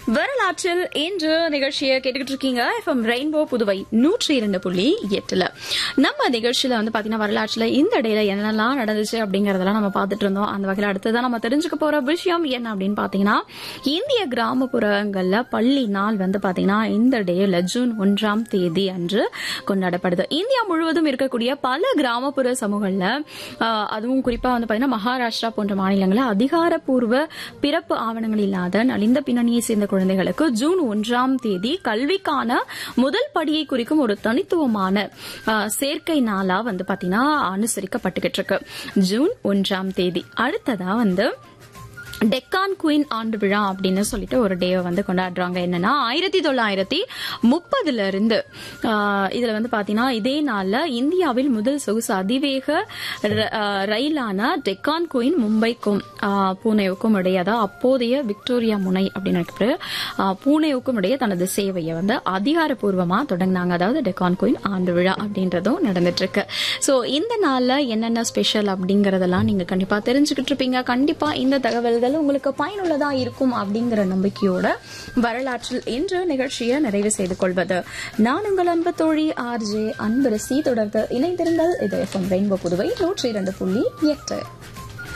வரலாற்றில் இன்று நிகழ்ச்சியை கேட்டுக்கிட்டு இருக்கீங்க எஃப்எம் ரெயின்போ புதுவை நூற்றி இரண்டு புள்ளி எட்டுல நம்ம நிகழ்ச்சியில வந்து பாத்தீங்கன்னா வரலாற்றுல இந்த இடையில என்னெல்லாம் நடந்துச்சு அப்படிங்கறதெல்லாம் நம்ம பார்த்துட்டு இருந்தோம் அந்த வகையில அடுத்ததான் நம்ம தெரிஞ்சுக்க போற விஷயம் என்ன அப்படின்னு பாத்தீங்கன்னா இந்திய கிராமப்புறங்கள்ல பள்ளி நாள் வந்து பாத்தீங்கன்னா இந்த டேல ஜூன் ஒன்றாம் தேதி அன்று கொண்டாடப்படுது இந்தியா முழுவதும் இருக்கக்கூடிய பல கிராமப்புற சமூகங்கள்ல ஆஹ், அதுவும் குறிப்பா வந்து பாத்தீங்கன்னா மகாராஷ்டிரா போன்ற மாநிலங்கள்ல அதிகாரப்பூர்வ பிறப்பு ஆவணங்கள் இல்லாத நலிந்த பின்னணியை சேர்ந்த குழந்தைகளுக்கு ஜூன் ஒன்றாம் தேதி கல்விக்கான முதல் படியை குறிக்கும் ஒரு தனித்துவமான ஆஹ், சேர்க்கை நாளா வந்து பாத்தீங்கன்னா அனுசரிக்கப்பட்டுகிட்டு இருக்கு ஜூன் ஒன்றாம் தேதி அடுத்ததா வந்து டெக்கான் குயின் ஆண்டு விழா அப்படின்னு சொல்லிட்டு ஒரு டேவை வந்து கொண்டாடுறாங்க என்னன்னா ஆயிரத்தி தொள்ளாயிரத்தி முப்பதுல இருந்து ஆஹ், இதுல வந்து பாத்தீங்கன்னா இதே நாள்ல இந்தியாவில் முதல் சொகுசு அதிவேக ர- ஆஹ், ரயிலான டெக்கான் குயின் மும்பைக்கும் ஆஹ், பூனேவுக்கும் இடையே அதாவது அப்போதைய விக்டோரியா முனை அப்படின்னு நினைக்கிற பூனேவுக்கும் இடையே தனது சேவையை வந்து அதிகாரப்பூர்வமா தொடங்கினாங்க அதாவது டெக்கான் குயின் ஆண்டு விழா அப்படின்றதும் நடந்துட்டு இருக்கு சோ இந்த நாள்ல என்னென்ன ஸ்பெஷல் அப்படிங்கறதெல்லாம் நீங்க கண்டிப்பா தெரிஞ்சுக்கிட்டு இருப்பீங்க கண்டிப்பா இந்த தகவல்கள் உங்களுக்கு பயனுள்ளதா இருக்கும் அப்படிங்கிற நம்பிக்கையோட வரலாற்றில் இன்று நிகழ்ச்சியை நிறைவு செய்து கொள்வது நான் உங்கள் அன்பு தோழி ஆர்ஜே அன்பரசி தொடர்ந்து இணைந்திருங்கள் இது எஃப்எம் ரெயின்போ புதுவை நூற்றி இரண்டு புள்ளி எட்டு